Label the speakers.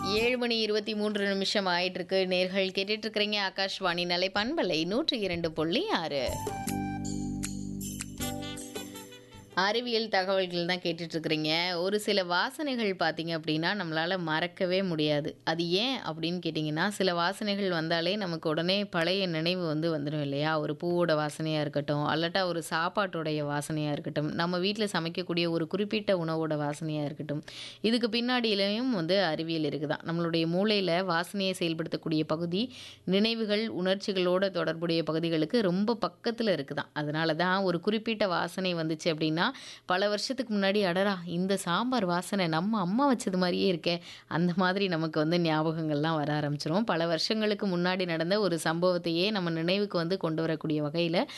Speaker 1: ஏழு மணி இருபத்தி மூன்று நிமிஷம் ஆயிட்டு இருக்கு நேர்கள் கேட்டுட்டு இருக்கிறீங்க ஆகாஷ்வாணி நிலை பண்பலை நூற்றி இரண்டு புள்ளி ஆறு அறிவியல் தகவல்கள் தான் கேட்டுட்டு இருக்கிறீங்க ஒரு சில வாசனைகள் பார்த்தீங்க அப்படின்னா நம்மளால் மறக்கவே முடியாது அது ஏன் அப்படின்னு கேட்டிங்கன்னா சில வாசனைகள் வந்தாலே நமக்கு உடனே பழைய நினைவு வந்து வந்துடும் இல்லையா ஒரு பூவோட வாசனையாக இருக்கட்டும் அல்லட்டா ஒரு சாப்பாட்டோடைய வாசனையாக இருக்கட்டும் நம்ம வீட்டில் சமைக்கக்கூடிய ஒரு குறிப்பிட்ட உணவோட வாசனையாக இருக்கட்டும் இதுக்கு பின்னாடியிலையும் வந்து அறிவியல் இருக்குதான் நம்மளுடைய மூளையில் வாசனையை செயல்படுத்தக்கூடிய பகுதி நினைவுகள் உணர்ச்சிகளோட தொடர்புடைய பகுதிகளுக்கு ரொம்ப பக்கத்தில் இருக்குதான் அதனால தான் ஒரு குறிப்பிட்ட வாசனை வந்துச்சு அப்படின்னா பல வருஷத்துக்கு முன்னாடி அடரா இந்த சாம்பார் வாசனை நம்ம அம்மா வச்சது மாதிரியே இருக்கே அந்த மாதிரி நமக்கு வந்து ஞாபகங்கள்லாம் வர ஆரம்பிச்சிரும் பல வருஷங்களுக்கு முன்னாடி நடந்த ஒரு சம்பவத்தையே நம்ம நினைவுக்கு வந்து கொண்டு வரக்கூடிய வகையில்